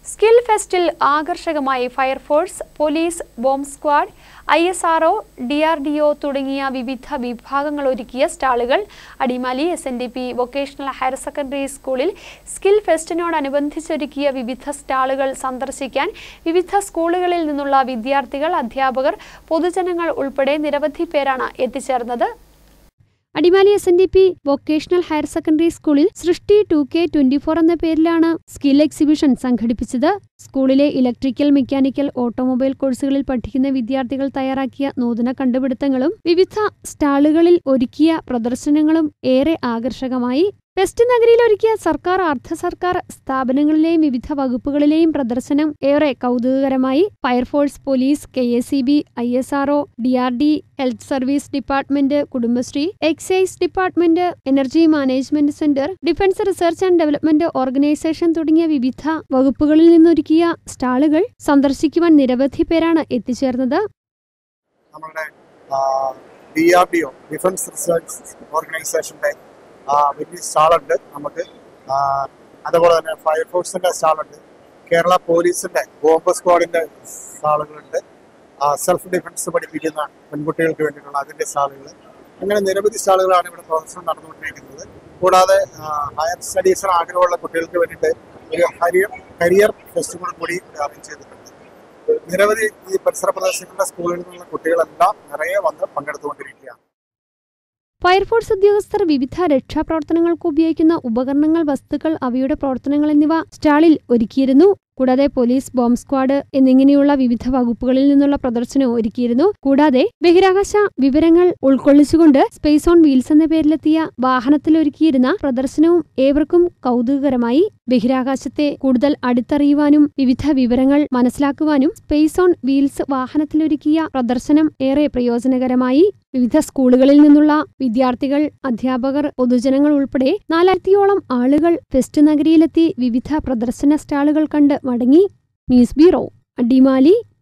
skill ഫെസ്റ്റിൽ ആകർഷകമായി fire force police bomb squad I S R O D R D O തുടങ്ങിയ വിവിധ വിഭാഗങ്ങൾ ഒരുക്കിയ സ്റ്റാളുകൾ Adimali S N D P vocational higher secondary സ്കൂളിൽ സ്കിൽ ഫെസ്റ്റിനോടനുബന്ധിച്ചൊരുക്കിയ വിവിധ സ്റ്റാളുകൾ സന്ദർശിക്കാൻ വിവിധ സ്കൂളുകളിൽ നിന്നുള്ള വിദ്യാർത്ഥികൾ അധ്യാപകർ പൊതുജനങ്ങൾ ഉൾപ്പെടെ നിരവധി പേരാണ് എത്തിച്ചേർന്നത് Adimali S N D P vocational higher secondary സ്കൂളിൽ Srishti to K twenty four എന്ന പേരിലാണ് സ്കിൽ എക്സിബിഷൻ സംഘടിപ്പിച്ചത് സ്കൂളിലെ ഇലക്ട്രിക്കൽ മെക്കാനിക്കൽ ഓട്ടോമൊബൈൽ കോഴ്സുകളിൽ പഠിക്കുന്ന വിദ്യാർത്ഥികൾ തയ്യാറാക്കിയ നൂതന കണ്ടുപിടുത്തങ്ങളും വിവിധ സ്റ്റാളുകളിൽ ഒരുക്കിയ പ്രദർശനങ്ങളും ഏറെ ആകർഷകമായി വെസ്റ്റ് നഗരിയിൽ ഒരുക്കിയ സർക്കാർ അർദ്ധ സർക്കാർ സ്ഥാപനങ്ങളിലെയും വിവിധ വകുപ്പുകളിലെയും പ്രദർശനം ഏറെ കൗതുകകരമായി fire force police K S C B I S R O D R D health service department Kudumbashree excise department energy management centre defence research and development organisation തുടങ്ങിയ വിവിധ വകുപ്പുകളിൽ നിന്നൊരുക്കിയ സ്റ്റാളുകൾ സന്ദർശിക്കുവാൻ നിരവധി പേരാണ് എത്തിച്ചേർന്നത് നമ്മളുടെ D R D O defence research ഓർഗനൈസേഷൻ്റെ വലിയ സ്റ്റാളുണ്ട് നമുക്ക് ആ, അതുപോലെ തന്നെ ഫയർഫോഴ്സിൻ്റെ സ്റ്റാളുണ്ട് കേരള പോലീസിൻ്റെ ബോംബ് സ്ക്വാഡിൻ്റെ സ്റ്റാളുകളുണ്ട് സെൽഫ് ഡിഫൻസ് പഠിപ്പിക്കുന്ന പെൺകുട്ടികൾക്ക് വേണ്ടിയിട്ടുള്ള അതിൻ്റെ സ്റ്റാളുകൾ അങ്ങനെ നിരവധി സ്റ്റാളുകളാണ് ഇവിടെ പ്രദർശനം നടന്നുകൊണ്ടിരിക്കുന്നത് കൂടാതെ ആ, ഹയർ സ്റ്റഡീസിന് ആഗ്രഹമുള്ള കുട്ടികൾക്ക് വേണ്ടിയിട്ട് ഒരു ഹരിയർ കരിയർ ഫെസ്റ്റിവൽ കൂടി അറേഞ്ച് ചെയ്തിട്ടുണ്ട് നിരവധി ഈ പരിസര പ്രദേശങ്ങളിലെ സ്കൂളുകളിൽ നിന്നുള്ള കുട്ടികളെല്ലാം നിറയെ വന്ന് പങ്കെടുത്തുകൊണ്ടിരിക്കുകയാണ് ഫയർഫോഴ്സ് ഉദ്യോഗസ്ഥർ വിവിധ രക്ഷാപ്രവർത്തനങ്ങൾക്ക് ഉപയോഗിക്കുന്ന ഉപകരണങ്ങൾ വസ്തുക്കൾ അവയുടെ പ്രവർത്തനങ്ങൾ എന്നിവ സ്റ്റാളിൽ ഒരുക്കിയിരുന്നു കൂടാതെ പോലീസ് ബോംബ് സ്ക്വാഡ് എന്നിങ്ങനെയുള്ള വിവിധ വകുപ്പുകളിൽ നിന്നുള്ള പ്രദർശനവും ഒരുക്കിയിരുന്നു കൂടാതെ ബഹിരാകാശ വിവരങ്ങൾ ഉൾക്കൊള്ളിച്ചുകൊണ്ട് സ്പേസ് ഓൺ വീൽസ് എന്ന പേരിലെത്തിയ വാഹനത്തിൽ ഒരുക്കിയിരുന്ന പ്രദർശനവും ഏവർക്കും കൗതുകകരമായി ബഹിരാകാശത്തെ കൂടുതൽ അടുത്തറിയുവാനും വിവിധ വിവരങ്ങൾ മനസ്സിലാക്കുവാനും സ്പേസ് ഓൺ വീൽസ് വാഹനത്തിലൊരുക്കിയ പ്രദർശനം ഏറെ പ്രയോജനകരമായി വിവിധ സ്കൂളുകളിൽ നിന്നുള്ള വിദ്യാർത്ഥികൾ അധ്യാപകർ പൊതുജനങ്ങൾ ഉൾപ്പെടെ നാലായിരത്തിയോളം ആളുകൾ ഫെസ്റ്റ് നഗരിയിലെത്തി വിവിധ പ്രദർശന സ്റ്റാളുകൾ കണ്ട് മടങ്ങി ന്യൂസ് ബ്യൂറോ അടിമാലി